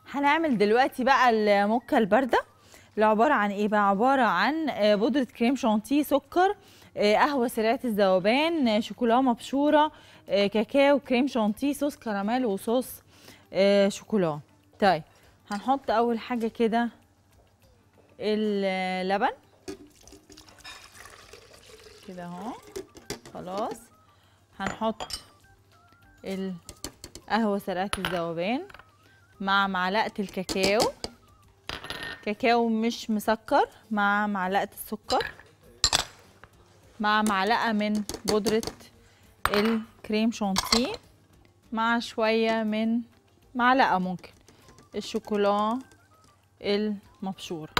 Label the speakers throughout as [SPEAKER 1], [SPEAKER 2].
[SPEAKER 1] هنعمل دلوقتي بقى الموكا البارده اللي عباره عن ايه بقى عباره عن آه، بودره كريم شانتيه سكر آه، قهوه سريعه الذوبان آه، شوكولا مبشوره آه، كاكاو كريم شانتيه صوص كراميل وصوص آه، شوكولا طيب هنحط اول حاجه كده اللبن كده اهو خلاص هنحط القهوه سريعه الذوبان مع معلقه الكاكاو كاكاو مش مسكر مع معلقه السكر مع معلقه من بودره الكريم شانتيه مع شويه من معلقه ممكن الشوكولا المبشور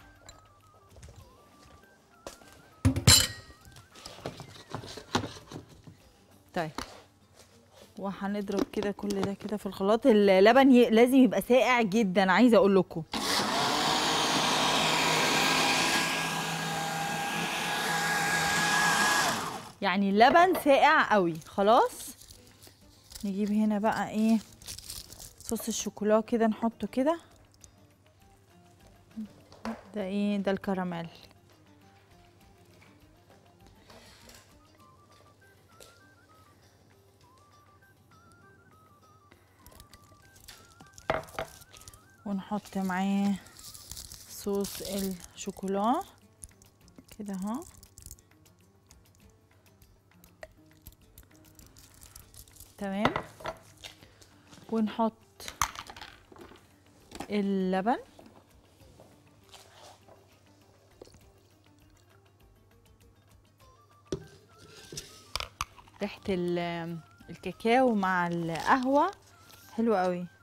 [SPEAKER 1] طيب وهنضرب كده كل ده كده في الخلاط اللبن ي... لازم يبقى ساقع جدا عايزه اقول لكم يعني اللبن ساقع قوي خلاص نجيب هنا بقى ايه صوص الشوكولا كده نحطه كده ده ايه ده الكراميل ونحط معاه صوص الشوكولا كده اهو تمام ونحط اللبن ريحة ال- الكاكاو مع القهوة حلوة قوي